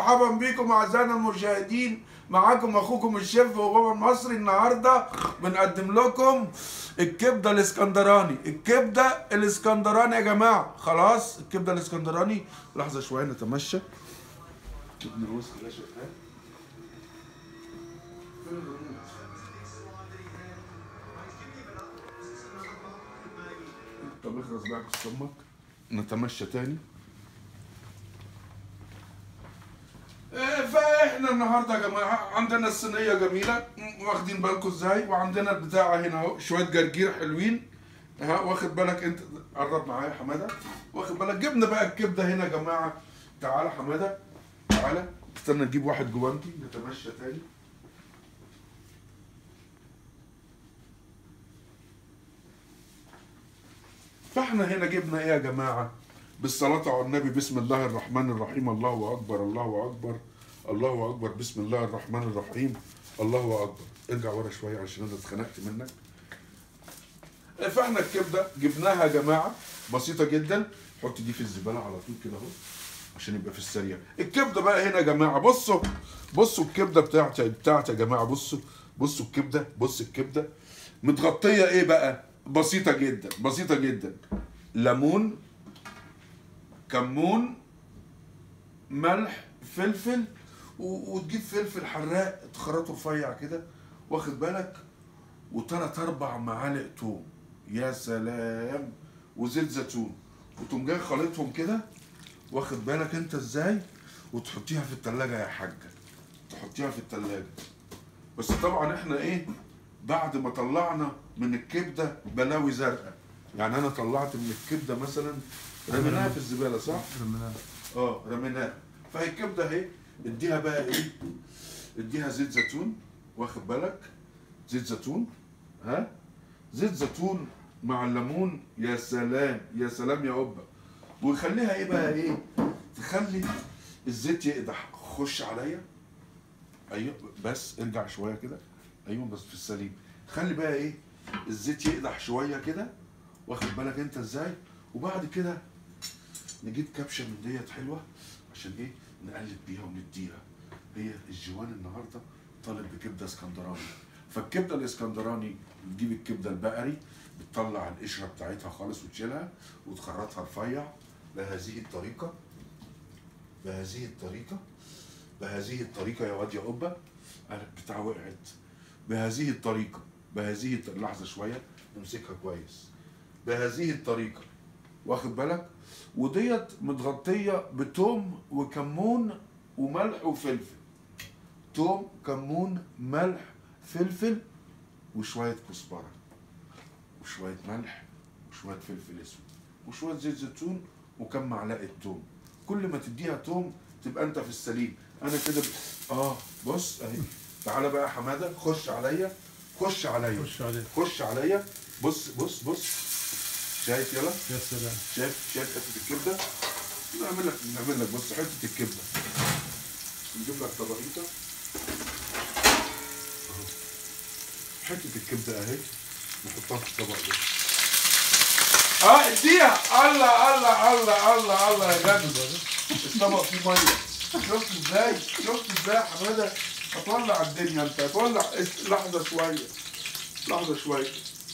مرحبا بكم اعزائنا المشاهدين معاكم اخوكم الشيف وبابا المصري النهارده بنقدم لكم الكبده الاسكندراني الكبده الاسكندراني يا جماعه خلاص الكبده الاسكندراني لحظه شويه نتمشى جبنا الوسخ ده شغال فين الريموت؟ طب اخلص بقى كوس امك نتمشى تاني إيه، فاحنا النهارده يا جماعه عندنا الصينيه جميله م، واخدين بالكم ازاي وعندنا البتاعه هنا اهو شويه جرجير حلوين ها واخد بالك انت قرب معايا يا حماده واخد بالك جبنا بقى الكبده هنا يا جماعه تعالى حماده تعالى استنى نجيب واحد جوانتي نتمشى تاني فاحنا هنا جبنا ايه يا جماعه بالصلاة على النبي بسم الله الرحمن الرحيم الله أكبر الله أكبر الله أكبر بسم الله الرحمن الرحيم الله أكبر ارجع ورا شوية عشان أنا اتخنقت منك فاحنا الكبدة جبناها يا جماعة بسيطة جدا حط دي في الزبالة على طول كده أهو عشان يبقى في السريع الكبدة بقى هنا يا جماعة بصوا بصوا الكبدة بتاعتي بتاعتي يا جماعة بصوا بصوا الكبدة بص الكبدة متغطية إيه بقى بسيطة جدا بسيطة جدا ليمون كمون ملح فلفل و- وتجيب فلفل حراق تخرطه رفيع كده واخد بالك وتلات اربع معالق توم يا سلام وزيت زيتون وتقوم جاي خلطهم كده واخد بالك انت ازاي وتحطيها في التلاجة يا حاجة تحطيها في التلاجة بس طبعا احنا ايه بعد ما طلعنا من الكبدة بلاوي زرقاء يعني انا طلعت من الكبدة مثلا رميناها في الزبالة صح؟ اه رميناها فهي الكبده اهي اديها بقى ايه اديها زيت زيتون واخد بالك زيت زيتون ها زيت زيتون مع الليمون يا سلام يا سلام يا قبه ويخليها ايه بقى ايه تخلي الزيت يقدح خش عليا ايوه بس ارجع شويه كده ايوه بس في السليم خلي بقى ايه الزيت يقدح شويه كده واخد بالك انت ازاي وبعد كده نجيب كبشه من ديت حلوه عشان ايه نقلب بيها ونديها هي الجوان النهارده طالب بكبده اسكندراني فالكبده الاسكندراني بتجيب الكبده البقري بتطلع القشره بتاعتها خالص وتشيلها وتخرطها رفيع بهذه الطريقه بهذه الطريقه بهذه الطريقه يا واد يا قبه أنا بتاع وقعت بهذه الطريقه بهذه الط- لحظه شويه نمسكها كويس بهذه الطريقه واخد بالك وديت متغطيه بتوم وكمون وملح وفلفل توم كمون ملح فلفل وشويه كزبره وشويه ملح وشويه فلفل اسود وشويه زيت زيتون وكم معلقه توم كل ما تديها توم تبقى انت في السليم انا كده ب... اه بص اهي تعالى بقى يا حماده خش عليا خش عليا خش عليه خش عليا بص بص بص شايف يلا يا سلام شايف شايف حته الكبده نعمل لك نعمل لك بص حته الكبده نجيب لك طبقيته اهو حته الكبده اهي نحطها في الطبق ده اه اديها الله الله الله الله الله يا جدع الطبق فيه ميه شفت ازاي شفت ازاي يا حماده هتولع الدنيا انت هتولع لحظه شويه لحظه شويه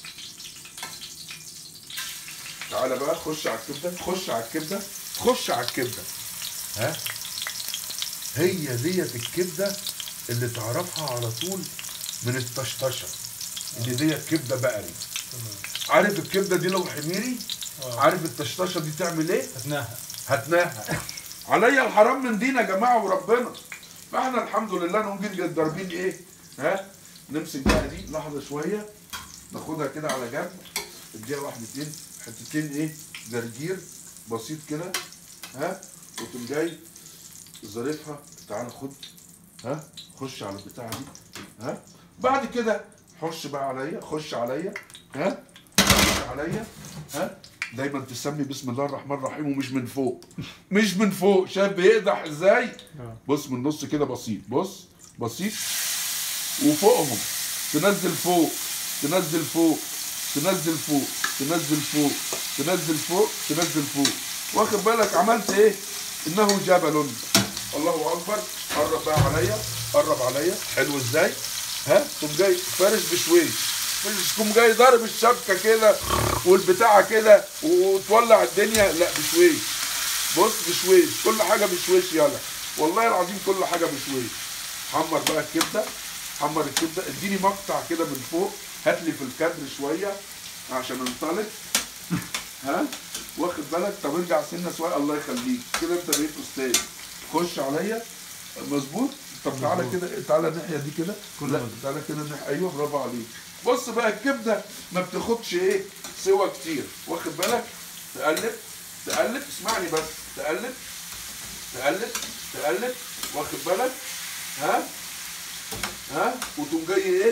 تعالى بقى خش على الكبده خش على الكبده خش على الكبده ها هي ديت الكبده اللي تعرفها على طول من الطشطشه ان ديت كبده بقري عارف الكبده دي لو حميري آه. عارف الطشطشه دي تعمل ايه هتناها هتناها عليا الحرام من دين يا جماعه وربنا فاحنا الحمد لله نقوم جد ضاربين ايه ها نمسك بقى دي لحظه شويه ناخدها كده على جنب اديها واحدتين حتتين ايه جرجير بسيط كده ها وتقوم جاي ظريفها تعالى خد ها خش على البتاعه دي ها بعد كده خش بقى عليا خش عليا ها خش عليا ها دايما تسمي بسم الله الرحمن الرحيم ومش من فوق مش من فوق شايف بيقدح ازاي آه. بص من النص كده بسيط بص بسيط وفوقهم تنزل فوق تنزل فوق تنزل فوق تنزل فوق تنزل فوق تنزل فوق واخد بالك عملت ايه انه جبل الله اكبر قرب بقى عليا قرب عليا حلو ازاي ها تقوم جاي فارش بشويش مش تقوم جاي ضارب الشبكه كده والبتاعه كده وتولع الدنيا لا بشويش بص بشويش كل حاجه بشويش يلا والله العظيم كل حاجه بشويش حمر بقى الكبده حمر الكبده اديني مقطع كده من فوق هات لي في الكادر شويه عشان انطلق ها واخد بالك طب ارجع سنه شويه الله يخليك كده انت بقيت استاذ خش عليا مظبوط طب تعالى مظبوط. كده تعالى الناحيه دي كده كله لا مظبوط. تعالى كده الناحيه ايوه برافو عليك بص بقى الكبده ما بتاخدش ايه سوا كتير واخد بالك تقلب تقلب اسمعني بس تقلب تقلب تقلب واخد بالك ها ها وتقوم جاي ايه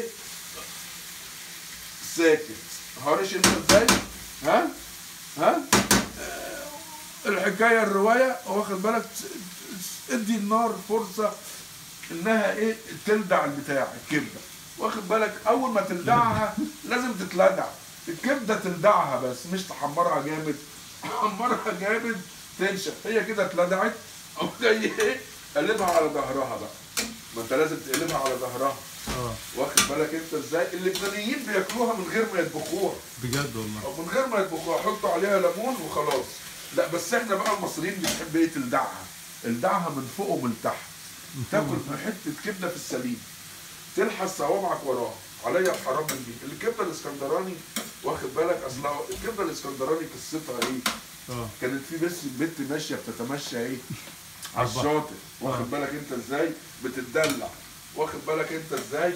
ساكت هارش انت ازاي ها ها آه، الحكايه الروايه واخد بالك ت- ت- ادي النار فرصه انها ايه تلدع البتاع الكبده واخد بالك اول ما تلدعها لازم تتلدع الكبده تلدعها بس مش تحمرها جامد تحمرها جامد تنشف هي كده اتلدعت او جاي ايه قلبها على ظهرها بقى ما انت لازم تقلبها على ظهرها اه واخد بالك انت ازاي اللبنانيين بياكلوها من غير ما يطبخوها بجد والله او من غير ما يطبخوها يحطوا عليها ليمون وخلاص لا بس احنا بقى المصريين بنحب ايه تلدعها الدعها من فوق ومن تحت تاكل في حته كبده في السليم تلحس صوابعك وراها عليا الحرام من دي الكبده الاسكندراني واخد بالك اصلا الكبده الاسكندراني قصتها ايه اه كانت في بس بنت ماشيه بتتمشى ايه على البحر. الشاطئ واخد آه. بالك انت ازاي بتتدلع واخد بالك انت ازاي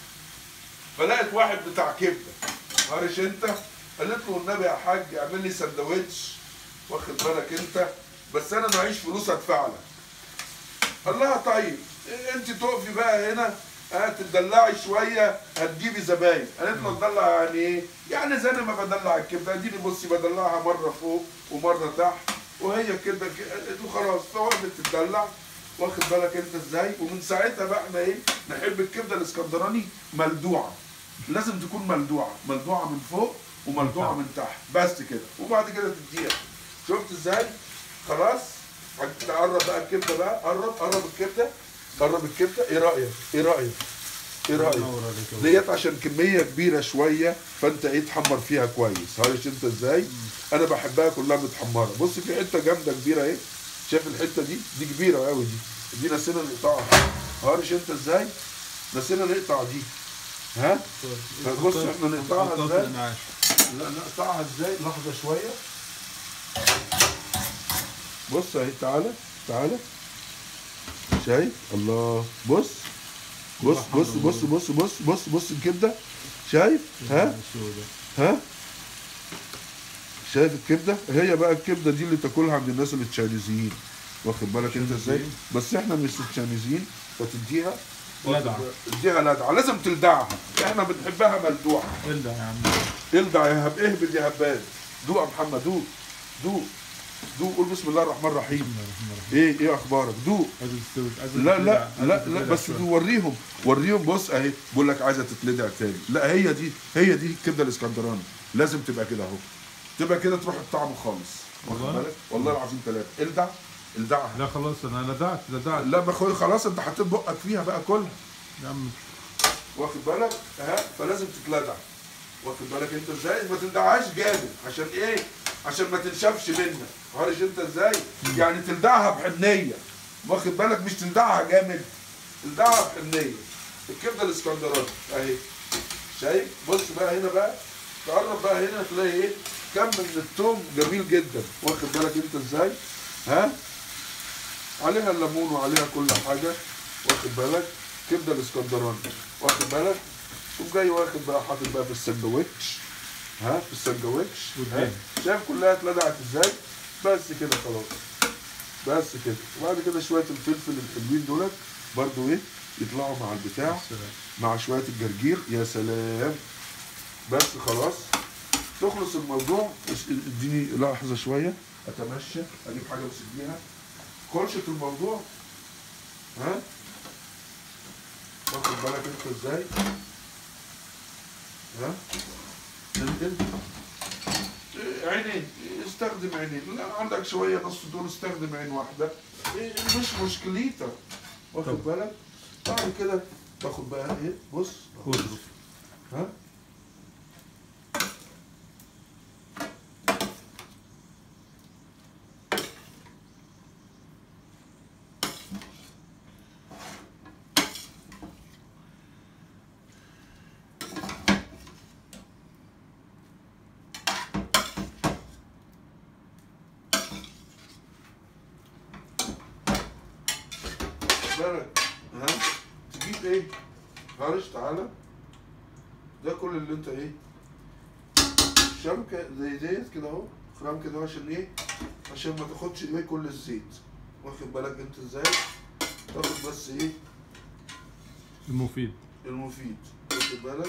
فلقت واحد بتاع كبده هارش انت قالت له النبي يا حاج اعمل لي سندوتش واخد بالك انت بس انا معيش فلوس ادفع لك قال لها طيب انت تقفي بقى هنا ها تدلعي شويه هتجيبي زباين قالت له تدلع يعني ايه؟ يعني زي انا ما بدلع الكبده اديني بصي بدلعها مره فوق ومره تحت وهي كده ك- قالت له خلاص فوقفت تدلع واخد بالك انت ازاي؟ ومن ساعتها بقى احنا ايه؟ نحب الكبده الاسكندراني ملدوعه لازم تكون ملدوعه ملدوعه من فوق وملدوعه من تحت بس كده وبعد كده تديها شفت ازاي؟ خلاص تقرب بقى الكبده بقى قرب قرب الكبده قرب الكبده ايه رايك؟ ايه رايك؟ ايه رايك؟ ينور عليك يا ديت عشان كميه كبيره شويه فانت ايه تحمر فيها كويس عارف انت ازاي انا بحبها كلها متحمره بص في حته جامده كبيره ايه شايف الحته دي دي كبيره قوي دي دي نسينا نقطعها عارف انت ازاي نسينا نقطع دي ها بص احنا نقطعها نحطها في ازاي؟ الانعاش. لا نقطعها ازاي لحظه شويه بص اهي تعالى تعالى شايف الله بص بص بص بص بص بص بص بص الكبده شايف ها السوداء. ها شايف الكبده هي بقى الكبده دي اللي تاكلها عند الناس التشاينيزيين واخد بالك انت ازاي تشاينيزيين؟ بس احنا مش التشاينيزيين فتديها لدعة. اديها لدعه لازم تلدعها احنا بنحبها ملدوعه الدع يا عم الدع يا هب اهبد يا هباد دوق يا محمد دوق دوق دوق قول بسم الله الرحمن الرحيم بسم الله الرحمن الرحيم ايه ايه اخبارك دوق عايز تستوي عايز لا لا تتلدع- لا عايز لا تتلدع بس شوية. وريهم وريهم بص اهي بقول لك عايزه تتلدع تاني لا هي دي هي دي الكبده الاسكندراني لازم تبقى كده اهو تبقى كده تروح الطعم خالص واخد والله؟ بالك والله العظيم ثلاثه الدع الدعها لا خلاص انا لدعت لدعت لا ما اخويا خلاص انت حطيت بقك فيها بقى كلها يا عم واخد بالك ها فلازم تتلدع واخد بالك انت ازاي ما تلدعهاش جامد عشان ايه عشان ما تنشفش منك عارف انت ازاي يعني تلدعها بحنيه واخد بالك مش تلدعها جامد تلدعها بحنيه الكبده الاسكندراني اهي شايف بص بقى هنا بقى تقرب بقى هنا تلاقي ايه كم من التوم جميل جدا واخد بالك انت ازاي ها عليها الليمون وعليها كل حاجه واخد بالك كبده الاسكندراني واخد بالك تقوم جاي واخد بقى حاطط بقى في السندوتش ها في السندوتش ها والجبن. شايف كلها اتلدعت ازاي بس كده خلاص بس كده وبعد كده شويه الفلفل الحلوين دولت برضو ايه يطلعوا مع البتاع السلام. مع شويه الجرجير يا سلام بس خلاص تخلص الموضوع اس- اديني لحظه شويه اتمشى اجيب حاجه امسك بيها خلصت الموضوع ها واخد بالك انت ازاي ها انزل إيه، عينين استخدم عينين لا عندك شويه نص دول استخدم عين واحده إيه مش مشكلتك واخد طب. بالك بعد كده تاخد بقى ايه بص خضره ها بالك ها تجيب ايه معلش تعالى ده كل اللي انت ايه شبكة زي ديت كده اهو خرام كده عشان ايه عشان ما تاخدش ايه كل الزيت واخد بالك انت ازاي تاخد بس ايه المفيد المفيد واخد بالك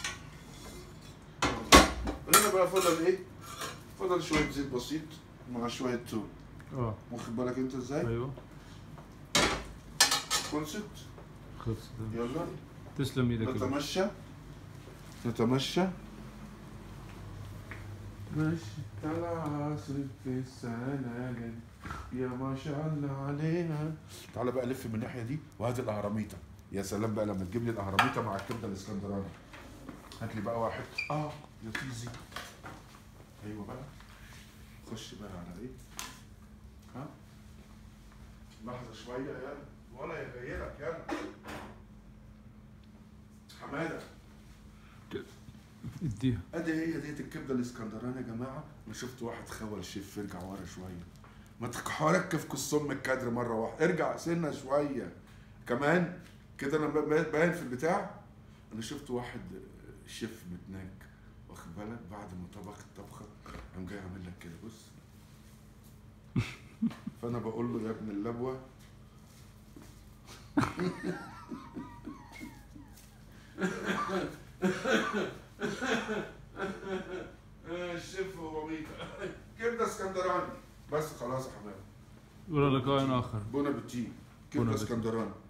هنا بقى فضل ايه فضل شوية زيت بسيط مع شوية توم اه واخد بالك انت ازاي ايوه خلصت خلصت يلا تسلم ايدك يا باشا. نتمشى نتمشى ماشي طلع في السلالم يا ما شاء الله علينا تعالى بقى لف من الناحيه دي وهات الاهراميطه يا سلام بقى لما تجيب لي الاهراميطه مع الكبده الاسكندراني هات لي بقى واحد اه يا تيزي ايوه بقى خش بقى على ايه ها لحظه شويه يلا ولا يغيرك يلا حماده اديها ادي هي ديت الكبده الاسكندراني يا جماعه انا شفت واحد خول شيف ارجع ورا شويه ما تركب في الصم الكادر مره واحده ارجع سنه شويه كمان كده انا ب- باين في البتاع انا شفت واحد شيف متناك واخد بالك بعد ما طبخ الطبخه قام جاي عامل لك كده بص فانا بقول له يا ابن اللبوه الشيف وميتا كبده اسكندراني بس خلاص يا حبايبي والى لقاء اخر بونا بتي بون كبده أبيتي. اسكندراني